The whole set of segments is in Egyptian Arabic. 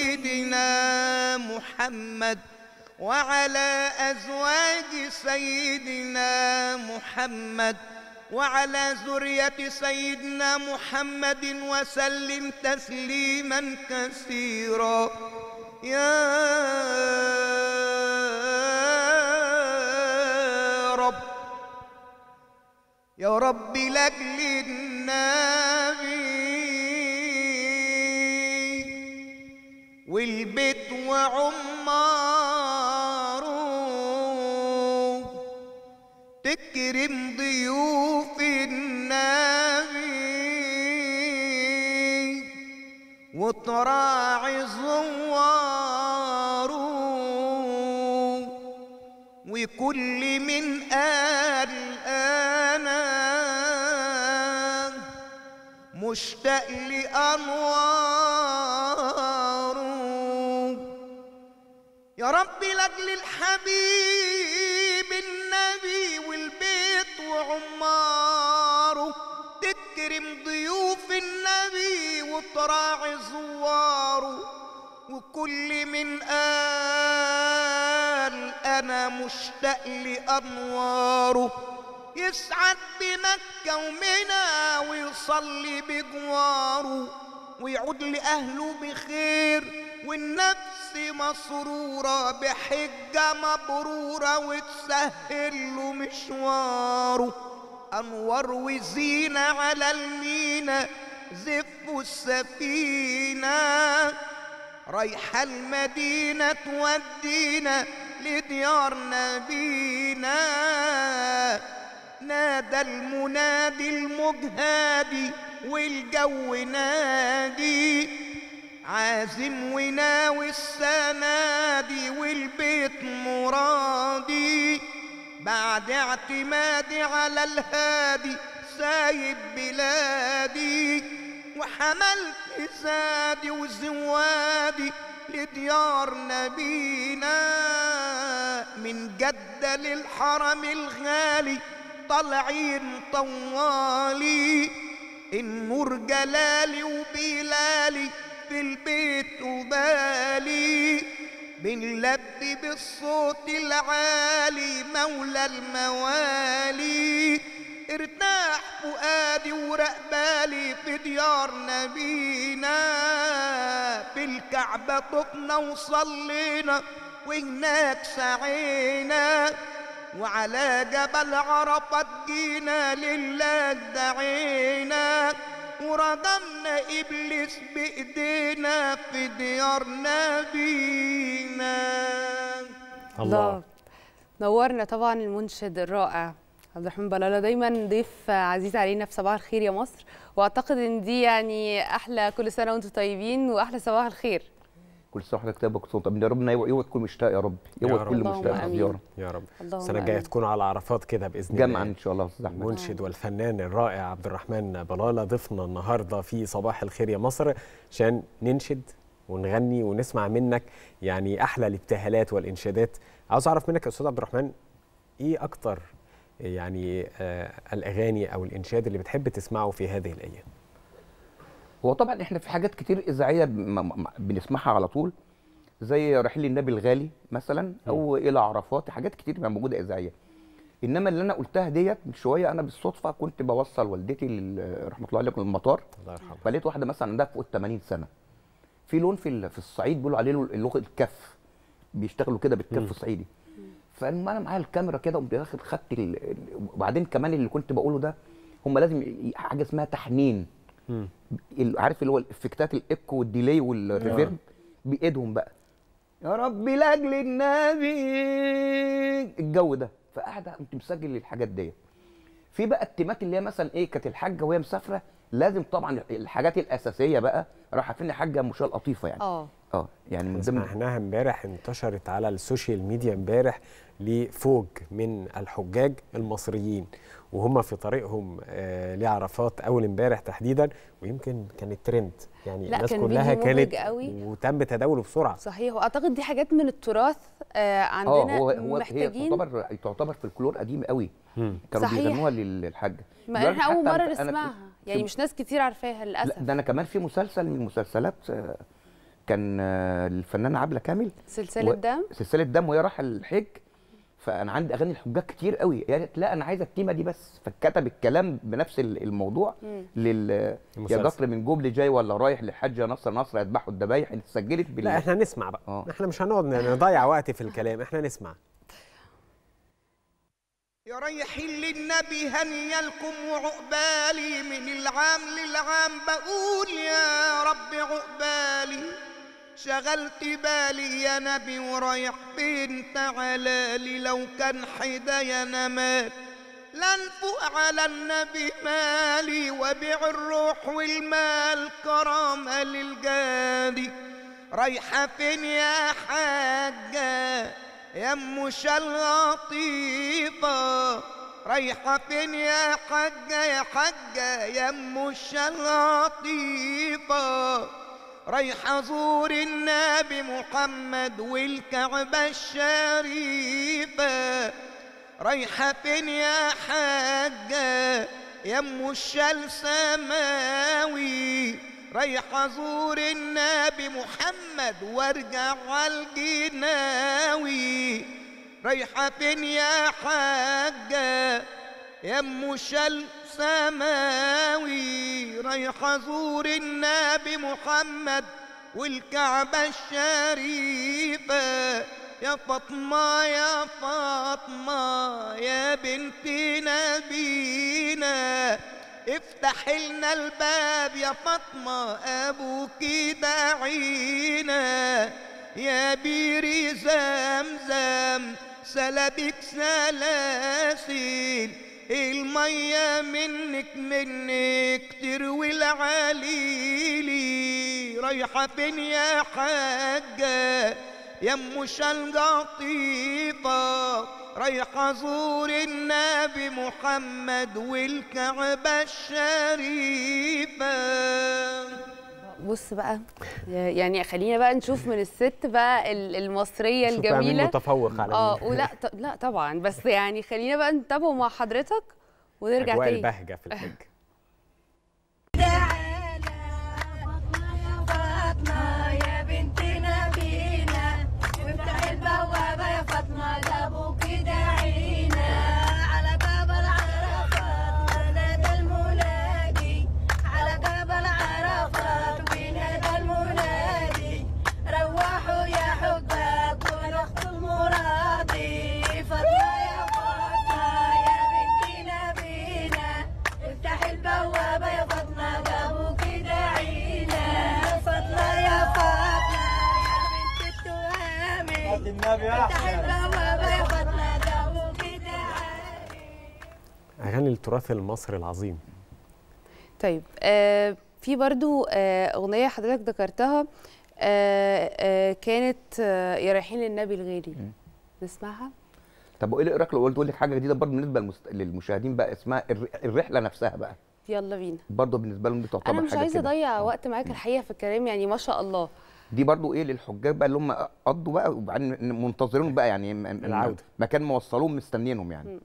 سيدنا محمد وعلى أزواج سيدنا محمد وعلى ذرية سيدنا محمد وسلم تسليما كثيرا يا رب يا رب لاجل النبي والبيت وعماره تكرم ضيوف النبي وتراعي زواره وكل من قال انا مشتاق لانواره يا رب لاجل الحبيب النبي والبيت وعماره تكرم ضيوف النبي وتراعي زواره وكل من قال انا مشتاق لانواره يسعد بمكه ومنى ويصلي بجواره ويعود لاهله بخير والنفس مسرورة بحجة مبرورة وتسهل له مشواره أنوار وزينة على المينا زفوا السفينة رايحة المدينة تودينا لديار نبينا نادى المنادي المجهادي والجو نادي عازم وناوي السنادي والبيت مرادي بعد اعتمادي على الهادي سايب بلادي وحملت زادي وزوادي لديار نبينا من جدة للحرم الغالي طالعين طوالي النور جلالي وبلالي في البيت وبالي بنلبي بالصوت العالي مولى الموالي ارتاح فؤادي ورقبالي في ديار نبينا في الكعبة طفنا وصلينا وهناك سعينا وعلى جبل عرفة جينا لله دعينا ورجمنا ابليس بايدينا في ديار نبينا الله نورنا طبعا المنشد الرائع عبد الرحمن بلاله دايما ضيف عزيز علينا في صباح الخير يا مصر واعتقد ان دي يعني احلى كل سنه وانتم طيبين واحلى صباح الخير كل سنه وحضرتك طيب وكل سنه طيب يا ربنا يوعي تكون مشتاق يا رب يا يوعي رب. كل اللهم مشتاق آمين. زياره يا رب اللهم السنه الجايه آمين. تكون على عرفات كده باذن الله جمعا ان شاء الله يا استاذ احمد المنشد والفنان الرائع عبد الرحمن بلاله ضيفنا النهارده في صباح الخير يا مصر عشان ننشد ونغني ونسمع منك يعني احلى الابتهالات والانشادات عاوز اعرف منك يا استاذ عبد الرحمن ايه اكتر يعني آه الاغاني او الانشاد اللي بتحب تسمعه في هذه الايام هو طبعا احنا في حاجات كتير اذاعيه م- م- بنسمعها على طول زي رحيل النبي الغالي مثلا او الى عرفات حاجات كتير بقى موجوده اذاعيه انما اللي انا قلتها ديت من شويه انا بالصدفه كنت بوصل والدتي لل- رحمه الله عليها المطار الله يرحمه فلقيت واحده مثلا عندها فوق ال 80 سنه في لون في ال- في الصعيد بيقولوا عليه اللغه الكف بيشتغلوا كده بالكف الصعيدي فلما انا معايا الكاميرا كده قمت داخل خدت ال- ال- وبعدين كمان اللي كنت بقوله ده هم لازم ي- حاجه اسمها تحنين مم. ال- عارف اللي هو الافكتات الايكو والديلي والريفيرب بايدهم بقى يا رب لاجل النبي الجو ده فقاعده قمت مسجل الحاجات ديت في بقى التيمات اللي هي مثلا ايه كانت الحاجه وهي مسافره لازم طبعا الحاجات الاساسيه بقى راح فين حاجه مشاه لطيفه يعني اه اه يعني من ضمن سمعناها امبارح انتشرت على السوشيال ميديا امبارح لفوج من الحجاج المصريين وهم في طريقهم آه لعرفات اول امبارح تحديدا ويمكن كانت ترند يعني لا، الناس كان كلها فيديو مبهج كانت قوي. وتم تداوله بسرعه صحيح واعتقد دي حاجات من التراث آه اه عندنا هو هو هي محتاجين تعتبر تعتبر في الكلور قديم قوي كانوا صحيح. بيغنوها لل- للحاجه ما لدرجة احنا اول حتى مره أنا- أنا في- نسمعها يعني في- مش ناس كتير عارفاها لا للاسف ده انا كمان في مسلسل من المسلسلات آه، كان آه، الفنانه عبله كامل سلسله و- دم سلسله دم وهي رايحه الحج فانا عندي اغاني الحجاج كتير قوي قالت لا انا عايزه التيمه دي بس فكتب الكلام بنفس ال- الموضوع لل يا المسلسل. قطر من جبل جاي ولا رايح للحج يا نصر نصر يذبحوا الذبايح اللي اتسجلت بال لا احنا نسمع بقى آه. احنا مش هنقعد نضيع وقت في الكلام احنا نسمع يا رايحين للنبي هنيا لكم وعقبالي من العام للعام بقول يا رب عقبالي شغلت بالي يا نبي ورايح فين تعالى لي لو كان حدايا انا مات لنفوق على النبي مالي وبيع الروح والمال كرامة للجادي رايحة فين يا حاجة يا ام اللطيفة رايحة فين يا حاجة يا حاجة يا ام اللطيفة رايحة أزور النبي محمد والكعبة الشريفة رايحة فين يا حاجة يا ام الشال سماوي رايحة أزور النبي محمد وارجع عالجناوي رايحة فين يا حاجة يا ام شل سماوي رايحة أزور النبي محمد والكعبة الشريفة يا فاطمة يا فاطمة يا بنت نبينا افتح لنا الباب يا فاطمة أبوك دعينا يا بير زمزم سلبك سلاسل المية منك منك تروي العليلي رايحة فين يا حاجة يا ام شلقطيفة رايحة أزور النبي محمد والكعبة الشريفة بص بقى يعني خلينا بقى نشوف من الست بقى ال- المصريه شوف بقى مين الجميله متفوق على اه مين. ولا ط- لا طبعا بس يعني خلينا بقى نتابعه مع حضرتك ونرجع اجواء تاني البهجه في الحج تعالى فاطمة يا بنت نبينا وافتح البوابة يا فاطمة لأبوك دعينا على باب العرفات ونادى المنادي على باب العرفات ونادى المنادي روحوا يا حباب ونخت المرادي فاطمة يا فاطمة يا بنت نبينا افتح البوابة يا فاطمة لأبوك دعينا فاطمة يا فاطمة يا بنت التهامي افتح البوابة يا فاطمة لأبوك دعينا اغاني التراث المصري العظيم طيب آه في برضو آه اغنيه حضرتك ذكرتها آه آه كانت آه يا رايحين للنبي الغالي نسمعها طب وايه اللي رايك لو قلت اقول لك حاجه جديده برضه بالنسبه للمست... للمشاهدين بقى اسمها الر... الرحله نفسها بقى يلا بينا برضه بالنسبه لهم دي تعتبر انا مش حاجه عايزه كده. اضيع آه. وقت معاك الحقيقه في الكلام يعني ما شاء الله دي برضو ايه للحجاج بقى اللي هم قضوا بقى وبعدين منتظرين بقى يعني م- م- العودة. مكان موصلوهم مستنيينهم يعني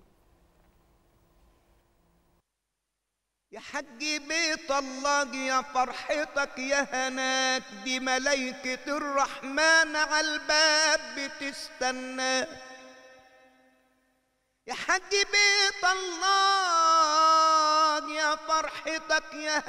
يا حج بيت الله يا فرحتك يا هناك دي ملايكة الرحمن على الباب بتستناك يا حج بيت الله يا فرحتك يا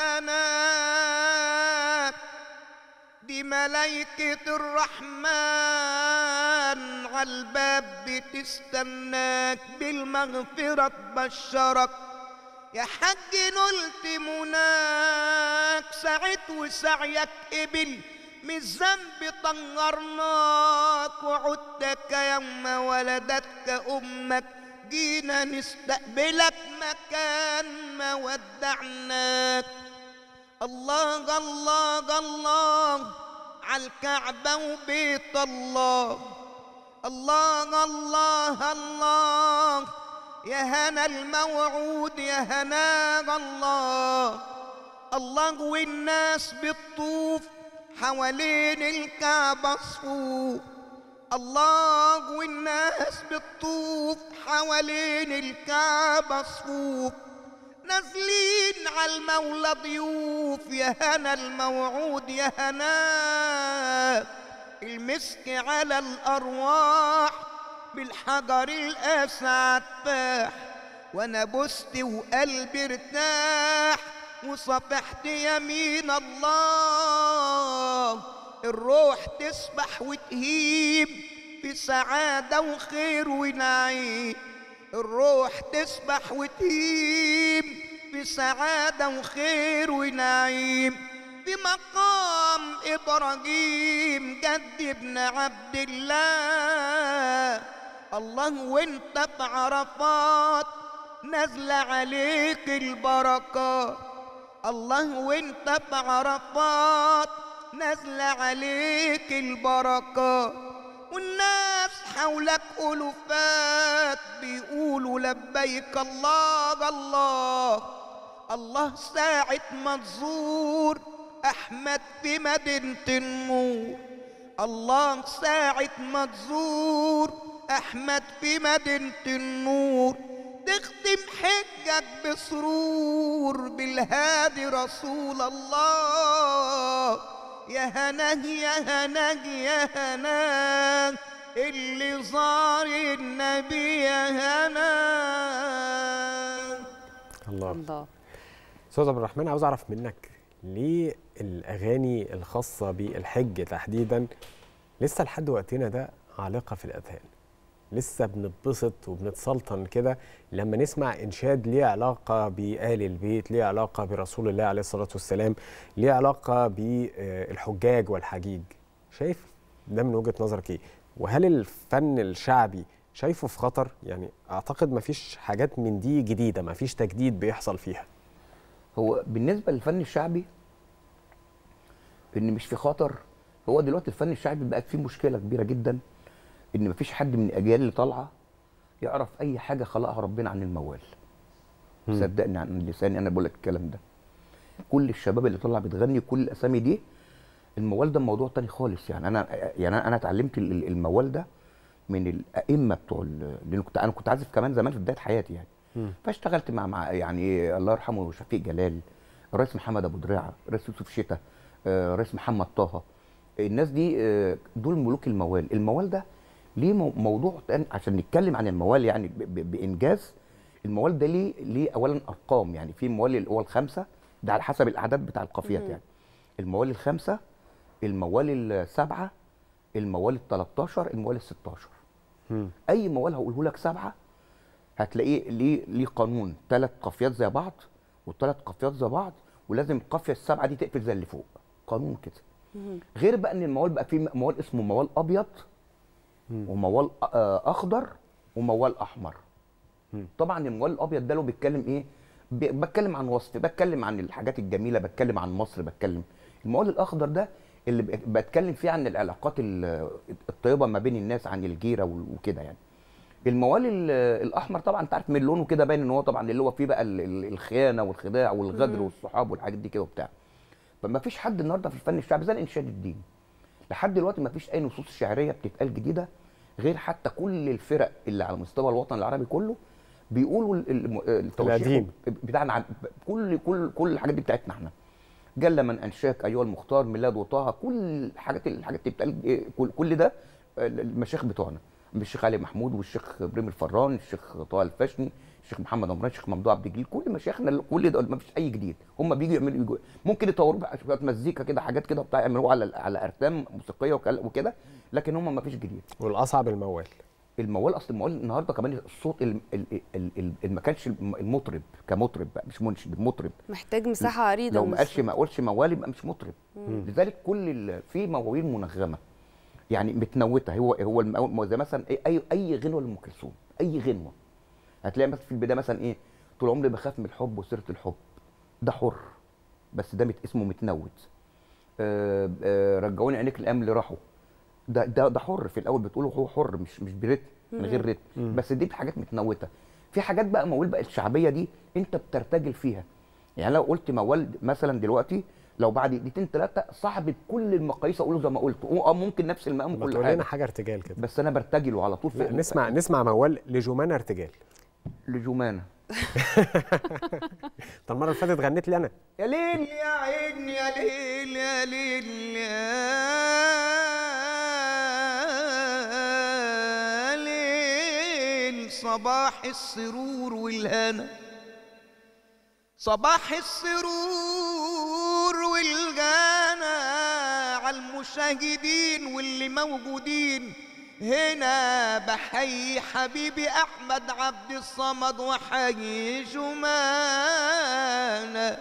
هناك دي ملايكة الرحمن على الباب بتستناك بالمغفرة تبشرك يا حج نلت مناك سعيت وسعيك قبل من الذنب طهرناك وعدتك يوم ولدتك امك جينا نستقبلك مكان ما ودعناك الله الله الله على الكعبة وبيت الله الله الله الله يا هنا الموعود يا هنا الله الله والناس بتطوف حوالين الكعبة صفوف الله والناس بتطوف حوالين الكعبة صفوف نازلين على المولى ضيوف يا هنا الموعود يا هنا المسك على الأرواح بالحجر الأسعد فاح وأنا بست وقلبي ارتاح وصفحت يمين الله الروح تسبح وتهيب في سعادة وخير ونعيم الروح تسبح وتهيب في سعادة وخير ونعيم في مقام إبراهيم جد ابن عبد الله الله وانت في عرفات نازلة عليك البركات الله وانت في عرفات نازلة عليك البركات والناس حولك ألوفات بيقولوا لبيك الله الله الله ساعة ما تزور أحمد في مدينة النور الله ساعة ما تزور أحمد في مدينة النور تختم حجك بسرور بالهادي رسول الله يا هناه يا هناه يا هناه اللي زار النبي يا هناه الله الله استاذ عبد الرحمن عاوز اعرف منك ليه الاغاني الخاصه بالحج تحديدا لسه لحد وقتنا ده عالقه في الاذهان لسه بنتبسط وبنتسلطن كده لما نسمع انشاد ليه علاقه بآل البيت ليه علاقه برسول الله عليه الصلاه والسلام ليه علاقه بالحجاج والحجيج شايف ده من وجهه نظرك ايه وهل الفن الشعبي شايفه في خطر يعني اعتقد مفيش حاجات من دي جديده مفيش تجديد بيحصل فيها هو بالنسبه للفن الشعبي ان مش في خطر هو دلوقتي الفن الشعبي بقت فيه مشكله كبيره جدا ان مفيش حد من الاجيال اللي طالعه يعرف اي حاجه خلقها ربنا عن الموال مم. صدقني عن لساني انا بقول لك الكلام ده كل الشباب اللي طالعه بتغني كل الاسامي دي الموال ده موضوع تاني خالص يعني انا يعني انا اتعلمت ال- ال- الموال ده من الائمه بتوع ال- لان كنت انا كنت عازف كمان زمان في بدايه حياتي يعني مم. فاشتغلت مع مع يعني الله يرحمه شفيق جلال الرئيس محمد ابو دريعه الرئيس يوسف شتا آه، الرئيس محمد طه الناس دي آه، دول ملوك الموال الموال ده ليه مو- موضوع تاني عشان نتكلم عن الموال يعني ب- ب- بانجاز الموال ده ليه ليه اولا ارقام يعني في موال اللي هو الخمسه ده على حسب الاعداد بتاع القافيات يعني الموال الخمسه الموال السبعه الموال ال 13 الموال ال 16 مم. اي موال هقوله لك سبعه هتلاقيه ليه ليه قانون ثلاث قافيات زي بعض والثلاث قافيات زي بعض ولازم القافيه السبعه دي تقفل زي اللي فوق قانون كده غير بقى ان الموال بقى فيه موال اسمه موال ابيض وموال أ- آه، اخضر وموال احمر مم. طبعا الموال الابيض ده لو بيتكلم ايه ب- بتكلم عن وصف بتكلم عن الحاجات الجميله بتكلم عن مصر بتكلم الموال الاخضر ده اللي ب- بتكلم فيه عن العلاقات ال- الطيبه ما بين الناس عن الجيره وال- وكده يعني الموال ال- الاحمر طبعا انت عارف من لونه كده باين ان هو طبعا اللي هو فيه بقى ال- ال- الخيانه والخداع والغدر والصحاب والحاجات دي كده وبتاع فما فيش حد النهارده في الفن الشعبي زي الانشاد الديني لحد دلوقتي ما فيش اي نصوص شعريه بتتقال جديده غير حتى كل الفرق اللي على مستوى الوطن العربي كله بيقولوا ال- الم- التوشيح القديم. بتاعنا عن- كل كل كل الحاجات دي بتاعتنا احنا جل من انشاك ايها المختار ميلاد وطه كل الحاجات الحاجات اللي بتتقال إيه، كل, كل ده المشايخ بتوعنا الشيخ علي محمود والشيخ ابراهيم الفران الشيخ طه الفاشني الشيخ محمد عمران الشيخ ممدوح عبد الجليل كل مشايخنا كل ده ما فيش اي جديد هم بيجوا يعملوا يجوا ممكن يطوروا بقى شويه مزيكا كده حاجات كده بتاع يعملوها على على ارتام موسيقيه وكل- وكده لكن هم ما فيش جديد والاصعب الموال الموال اصل الموال النهارده كمان الصوت ال- ال- ال- ال- ال- ما كانش الم- المطرب كمطرب بقى مش منشد المطرب محتاج مساحه عريضه لو ما ومس- قالش ما قولش موال يبقى مش مطرب لذلك كل ال- في مواويل منغمه يعني متنوته هو هو المو- زي مثلا اي اي, أي غنوه لام كلثوم اي غنوه هتلاقي مثلا في البدايه مثلا ايه طول عمري بخاف من الحب وسيره الحب ده حر بس ده مت اسمه متنوت آه آه رجعوني عينيك الايام اللي راحوا ده ده ده حر في الاول بتقوله هو حر مش مش برتم من غير رتم بس دي حاجات متنوته في حاجات بقى موال بقى الشعبيه دي انت بترتجل فيها يعني لو قلت موال مثلا دلوقتي لو بعد دقيقتين ثلاثه صعب بكل المقاييس اقوله زي ما قلت اه ممكن نفس المقام ما وكل تقول لنا حاجه حاجه ارتجال كده بس انا برتجله على طول لا في نسمع نسمع موال لجمانه ارتجال لجمانه طب المره اللي فاتت غنيت لي انا يا ليل يا عين يا ليل يا ليل يا ليل صباح السرور والهنا صباح السرور والغنى على المشاهدين واللي موجودين هنا بحيي حبيبي احمد عبد الصمد وحيي جمانه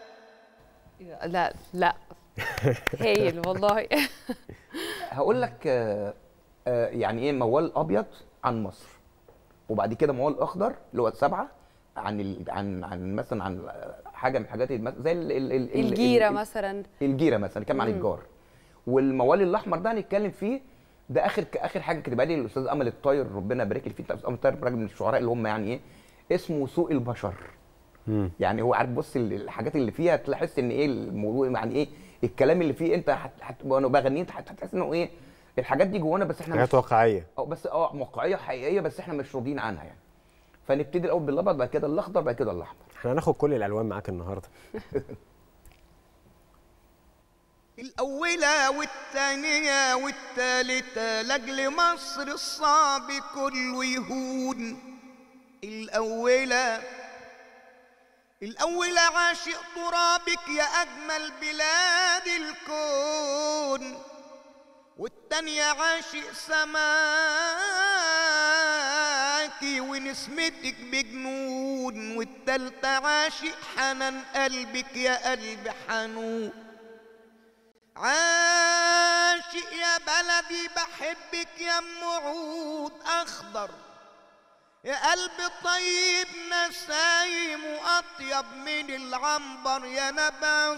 لا لا هايل والله هقول لك آه، آه، يعني ايه موال ابيض عن مصر وبعد كده موال اخضر اللي هو سبعه عن ال... عن عن مثلا عن حاجه من الحاجات المس- زي ال... ال... ال... ال- الجيره ال- مثلا الجيره مثلا نتكلم عن الجار والموال الاحمر ده هنتكلم فيه ده اخر اخر حاجه كتبها لي الاستاذ امل الطاير ربنا يبارك لي فيه الاستاذ امل الطاير راجل من الشعراء اللي هم يعني ايه اسمه سوء البشر يعني هو عارف بص ال- الحاجات اللي فيها تحس ان ايه الموضوع يعني ايه الكلام اللي فيه انت هت... هت... وانا بغنيه انت هت- هتحس انه ايه الحاجات دي جوانا بس احنا مش حاجات واقعيه اه بس اه واقعيه حقيقيه بس احنا مش راضيين عنها يعني فنبتدي الاول بالابيض بعد كده الاخضر بعد كده الاحمر احنا هناخد كل الالوان معاك النهارده الأولى والثانية والثالثة لأجل مصر الصعب كله يهون الأولى الأولى عاشق ترابك يا أجمل بلاد الكون والتانية عاشق سماكي ونسمتك بجنون والتالتة عاشق حنان قلبك يا قلب حنون عاشق يا بلدي بحبك يا ام عود اخضر يا قلب طيب نسايم واطيب من العنبر يا نبع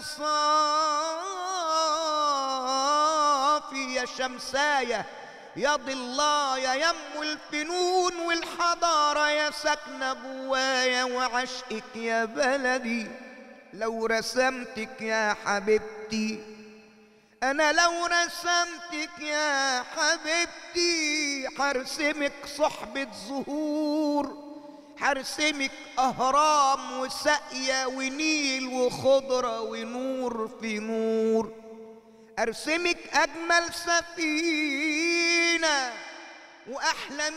صافي يا شمسايه يا ضلايا يا ام الفنون والحضاره يا سكنه بوايا وعشقك يا بلدي لو رسمتك يا حبيبتي انا لو رسمتك يا حبيبتي حرسمك صحبة زهور حرسمك اهرام وسقيا ونيل وخضرة ونور في نور ارسمك اجمل سفينة واحلى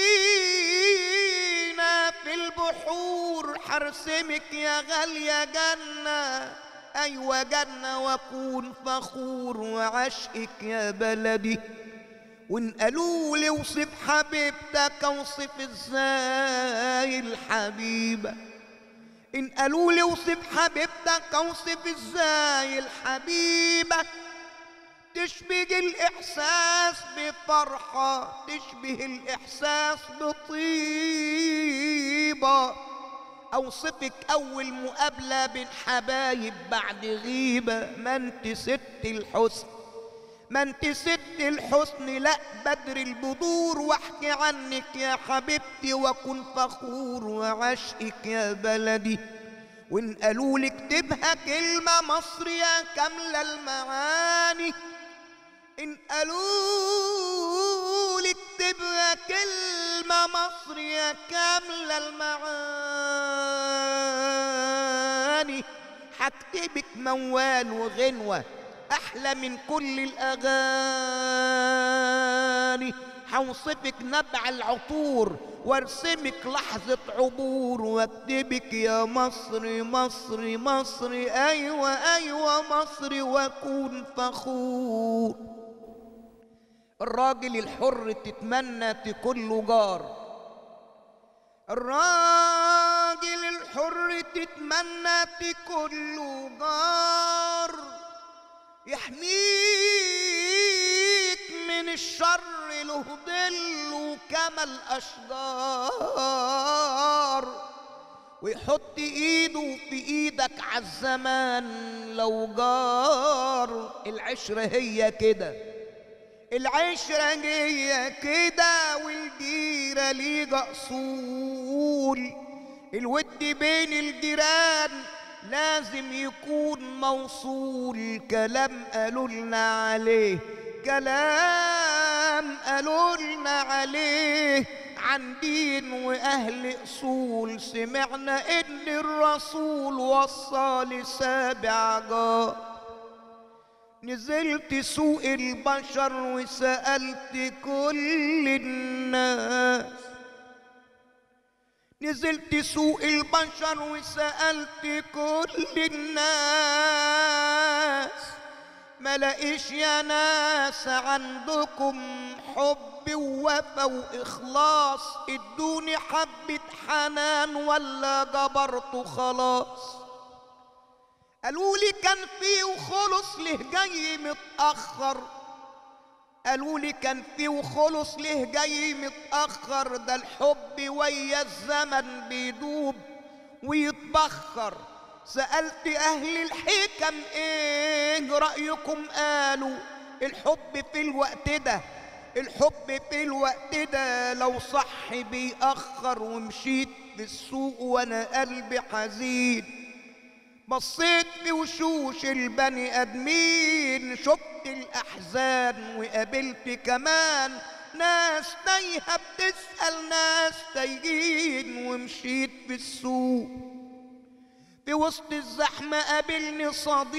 مينا في البحور حرسمك يا غالية جنة أيوة جنة وأكون فخور وعشقك يا بلدي وإن قالوا لي اوصف حبيبتك أوصف إزاي الحبيبة إن قالوا لي اوصف حبيبتك أوصف إزاي الحبيبة تشبه الإحساس بفرحة تشبه الإحساس بطيبة أوصفك أول مقابلة بين حبايب بعد غيبة ما أنت ست الحسن ما أنت ست الحسن لا بدر البدور واحكي عنك يا حبيبتي وأكون فخور وعشقك يا بلدي وإن قالوا لي اكتبها كلمة مصرية كاملة المعاني إن قالوا لي اكتبها كلمة مصرية كاملة المعاني هكتبك موال وغنوة أحلى من كل الأغاني حوصفك نبع العطور وارسمك لحظة عبور واكتبك يا مصر مصر مصر أيوة أيوة مصر وأكون فخور الراجل الحر تتمنى تكون له جار الراجل الحر تتمنى تكون له جار يحميك من الشر له ظل كما الأشجار ويحط ايده في ايدك عالزمان لو جار العشرة هي كده العشرة هي كده والجيرة ليها أصول الود بين الجيران لازم يكون موصول كلام قالوا لنا عليه كلام قالوا لنا عليه عن دين واهل اصول سمعنا ان الرسول وصى لسابع جار نزلت سوق البشر وسألت كل الناس نزلت سوق البشر وسألت كل الناس ما لقيش يا ناس عندكم حب ووفا واخلاص ادوني حبة حنان ولا جبرته خلاص قالوا لي كان فيه وخلص ليه جاي متأخر قالوا لي كان فيه وخلص ليه جاي متأخر ده الحب ويا الزمن بيدوب ويتبخر سألت أهل الحكم إيه رأيكم قالوا الحب في الوقت ده الحب في الوقت ده لو صح بيأخر ومشيت في السوق وأنا قلبي حزين بصيت في وشوش البني ادمين شفت الاحزان وقابلت كمان ناس تايهه بتسال ناس تايهين ومشيت في السوق في وسط الزحمه قابلني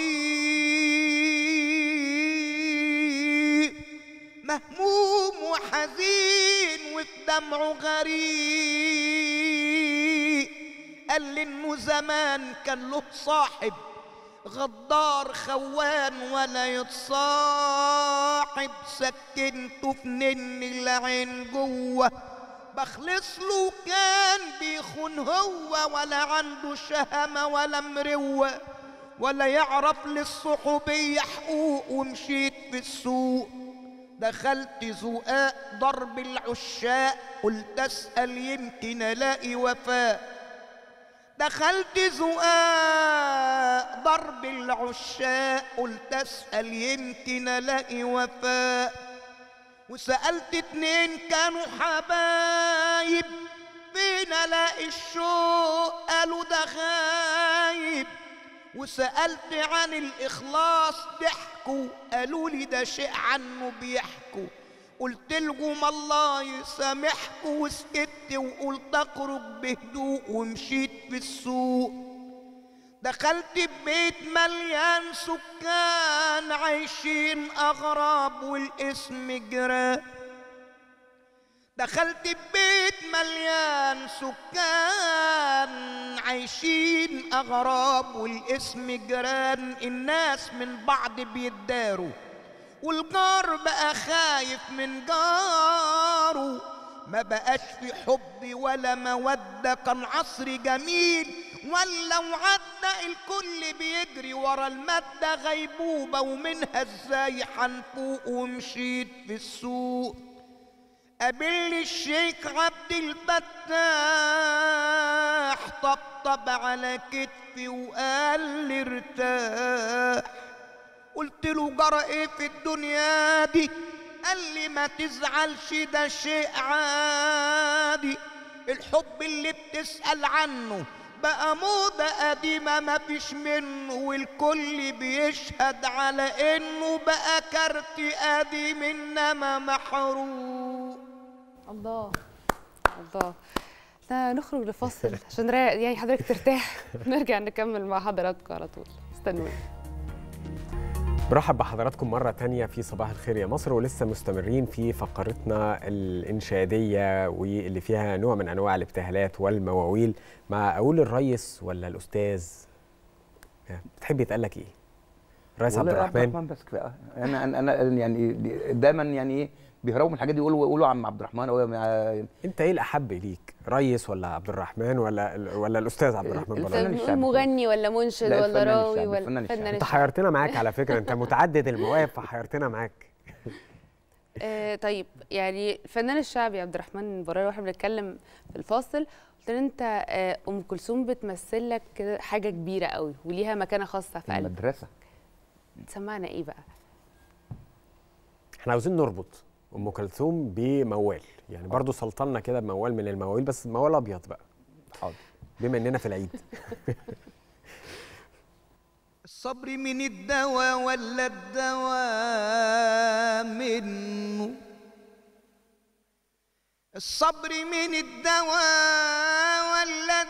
صديق مهموم وحزين وفي دمعه غريق قال لي انه زمان كان له صاحب غدار خوان ولا يتصاحب سكنته في نن العين جوه بخلص له كان بيخون هو ولا عنده شهامة ولا مروة ولا يعرف للصحوبية حقوق ومشيت في السوق دخلت زقاق ضرب العشاق قلت اسأل يمكن الاقي وفاء دخلت زقاق ضرب العشاق قلت اسال يمكن الاقي وفاء وسالت اتنين كانوا حبايب فين الاقي الشوق قالوا ده غايب وسالت عن الاخلاص ضحكوا قالوا لي ده شيء عنه بيحكوا قلت لهم الله يسامحكوا وسكت وقلت اخرج بهدوء ومشيت في السوق دخلت ببيت مليان سكان عايشين اغراب والاسم جيران دخلت ببيت مليان سكان عايشين اغراب والاسم جيران الناس من بعض بيتداروا والجار بقى خايف من جاره ما بقاش في حب ولا مودة كان عصر جميل ولا وعدى الكل بيجري ورا المادة غيبوبة ومنها ازاي هنفوق ومشيت في السوق قابلني الشيخ عبد الفتاح طبطب على كتفي وقال لي ارتاح قلت له جرى ايه في الدنيا دي قال لي ما تزعلش ده شيء عادي الحب اللي بتسأل عنه بقى موضة قديمة ما فيش منه والكل بيشهد على انه بقى كارت قديم انما محروق الله الله لا نخرج لفاصل عشان نريح يعني حضرتك ترتاح نرجع نكمل مع حضراتكم على طول استنوني برحب بحضراتكم مرة تانية في صباح الخير يا مصر ولسه مستمرين في فقرتنا الإنشادية واللي فيها نوع من أنواع الابتهالات والمواويل مع أقول الريس ولا الأستاذ بتحب يتقال لك إيه؟ الريس عبد والله الرحمن بس كفايه انا انا انا يعني دايما يعني ايه بيهربوا من الحاجات دي يقولوا يقولوا عم عبد الرحمن أو يا- أنت إيه الأحب ليك؟ ريس ولا عبد الرحمن ولا ولا الأستاذ عبد الرحمن الفنان بلال؟ طيب نقول الشعبي. مغني ولا منشد لا، ولا الفنان راوي الشعبي، ولا الفنان الشعبي. أنت الشعبي. حيرتنا معاك على فكرة أنت متعدد المواهب فحيرتنا معاك آه طيب يعني الفنان الشعبي عبد الرحمن برار واحنا بنتكلم في الفاصل قلت له انت آه ام كلثوم بتمثل لك كده حاجه كبيره قوي وليها مكانه خاصه في قلبك المدرسه تسمعنا ايه بقى احنا عاوزين نربط ام كلثوم بموال يعني برضو سلطنا كده بموال من المواويل بس موال ابيض بقى حاضر بما اننا في العيد الصبر من الدواء ولا الدواء منه الصبر من الدواء ولا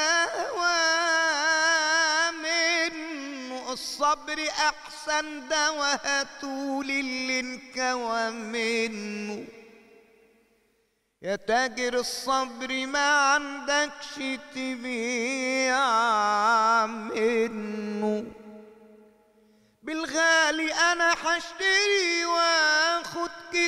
الدواء منه الصبر احسن دواء هاتول اللي انكوى منه يا تاجر الصبر ما عندكش تبيع منه بالغالي انا حشتري واخد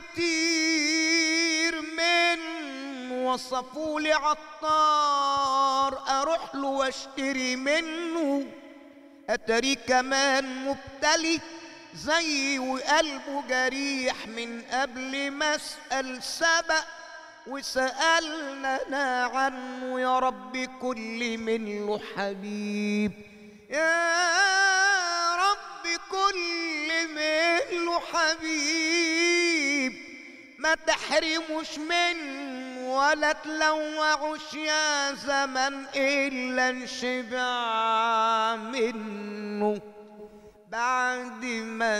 كتير منه وصفولي عطار اروح له واشتري منه اتاري كمان مبتلي زي وقلبه جريح من قبل ما اسال سبق وسالنا أنا عنه يا رب كل منه حبيب يا رب كل منه حبيب ما تحرموش منه ولا تلوعوش يا زمن الا انشبع منه بعد ما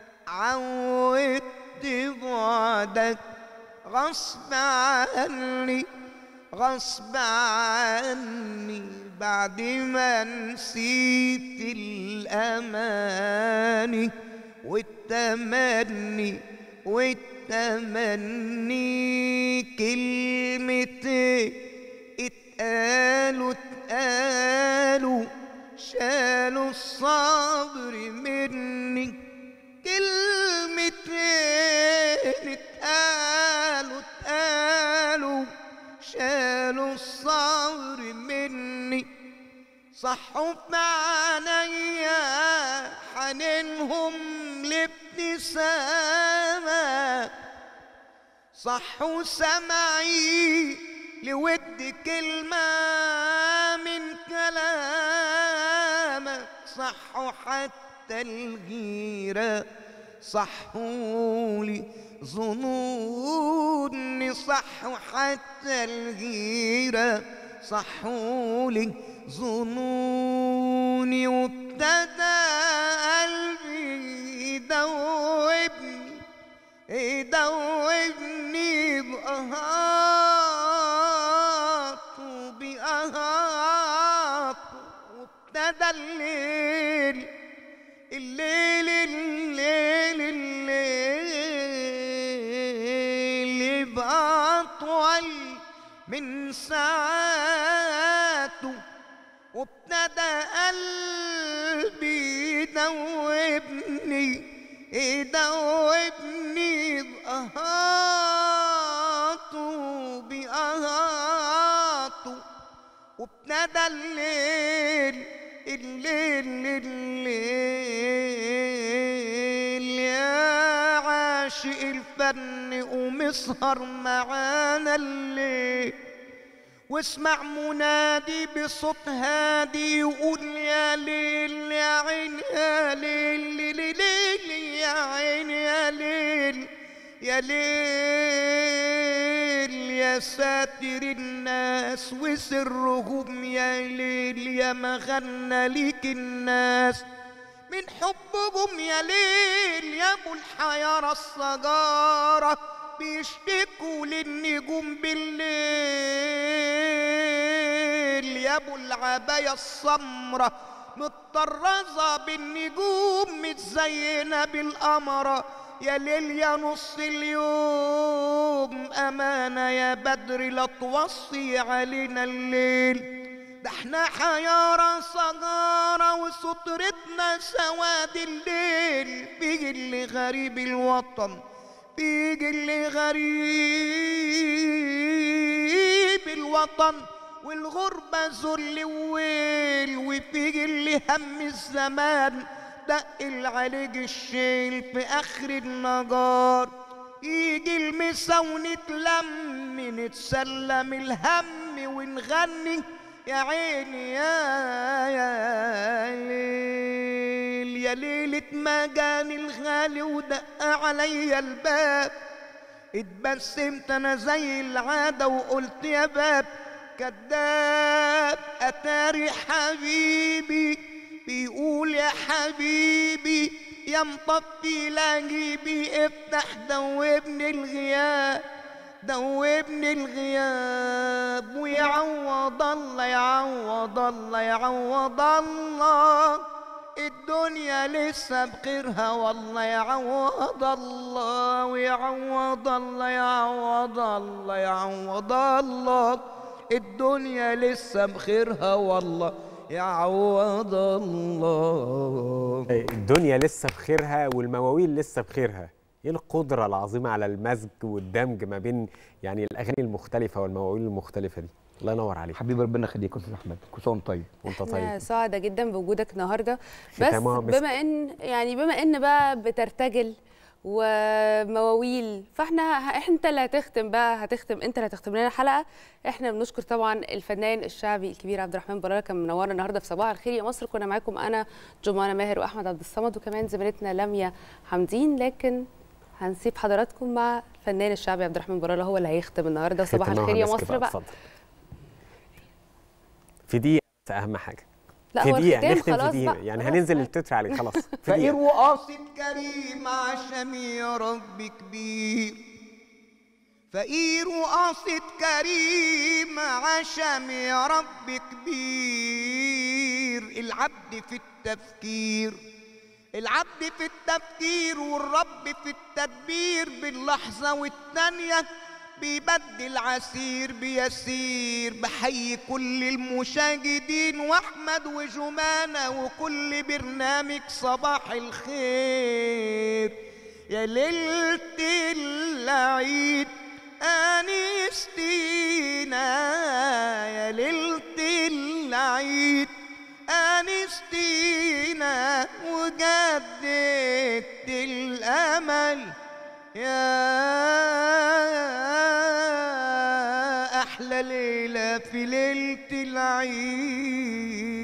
عودت بعدك غصب عني غصب عني بعد ما نسيت الأماني والتمني والتمني كلمتين اتقالوا اتقالوا شالوا الصبر مني كلمتين اتقالوا اتقالوا شالوا الصبر مني صحوا في عينيا حنينهم لابتسامة صحوا سمعي لود كلمة من كلامك صحوا حتى الغيرة صحولي ظنوني صحوا حتى الغيرة صحولي ظنوني وابتدى قلبي يدوبني يدوبني بأهاته بأهاته وابتدى الليل الليل الليل الليل يبقى أطول من ساعاته وابتدى قلبي يدوبني يدوبني بأهاته بأهاته وابتدى الليل الليل الليل يا عاشق الفن قوم اسهر معانا الليل واسمع منادي بصوت هادي يقول يا ليل يا عين يا ليل ليل ليل يا عين يا ليل يا ليل يا ساتر الناس وسرهم يا ليل يا مغنى ليك الناس من حبهم يا ليل يا ابو الحيارى الصجارة بيشتكوا للنجوم بالليل يا ابو العباية السمرة متطرزة بالنجوم متزينة بالقمرة يا ليل يا نص اليوم أمانة يا بدر لا توصي علينا الليل ده احنا حيارى صغارة وسترتنا سواد الليل بيجي اللي غريب الوطن بيجي اللي غريب الوطن والغربة ذل وويل وبيجي اللي هم الزمان دق عليك الشيل في آخر النجار يجي المسا ونتلم نتسلم الهم ونغني يا عيني يا يا ليل يا ليلة ما جاني الغالي ودق عليا الباب اتبسمت انا زي العادة وقلت يا باب كذاب اتاري حبيبي بيقول يا حبيبي يا مطفي لاجيبي افتح دوبني الغياب دوبني الغياب ويعوض الله يعوض الله يعوض الله الدنيا لسه بخيرها والله يعوض الله ويعوض الله يعوض الله يعوض الله الدنيا لسه بخيرها والله يعوض الله الدنيا لسه بخيرها والمواويل لسه بخيرها ايه القدره العظيمه على المزج والدمج ما بين يعني الاغاني المختلفه والمواويل المختلفه دي الله ينور عليك حبيبي ربنا يخليك يا استاذ احمد كل سنه وانت طيب وانت احنا طيب سعداء جدا بوجودك النهارده بس ختامها مسك. بما ان يعني بما ان بقى بترتجل ومواويل فاحنا ه- انت اللي هتختم بقى هتختم انت اللي هتختم لنا الحلقه احنا بنشكر طبعا الفنان الشعبي الكبير عبد الرحمن بلاله كان منورنا النهارده في صباح الخير يا مصر كنا معاكم انا جمانه ماهر واحمد عبد الصمد وكمان زميلتنا لميا حمدين لكن هنسيب حضراتكم مع الفنان الشعبي عبد الرحمن بلاله هو اللي هيختم النهارده صباح ختامها الخير يا مسك مصر بقى اتفضل في دقيقه اهم حاجه لا في هو دقيقه الختام نختم في خلاص دقيقه بقى، يعني خلاص هننزل بقى. التتر عليك خلاص في فقير دقيقه وقاصد كريم عشم يا رب كبير فقير وقاصد كريم عشم يا رب كبير العبد في التفكير العبد في التفكير والرب في التدبير باللحظة والتانية بيبدل عسير بيسير بحيي كل المشاهدين واحمد وجمانة وكل برنامج صباح الخير يا ليلة العيد أنستينا يا ليلة العيد أنستينا وجددت الأمل يا أحلى ليلة في ليلة العيد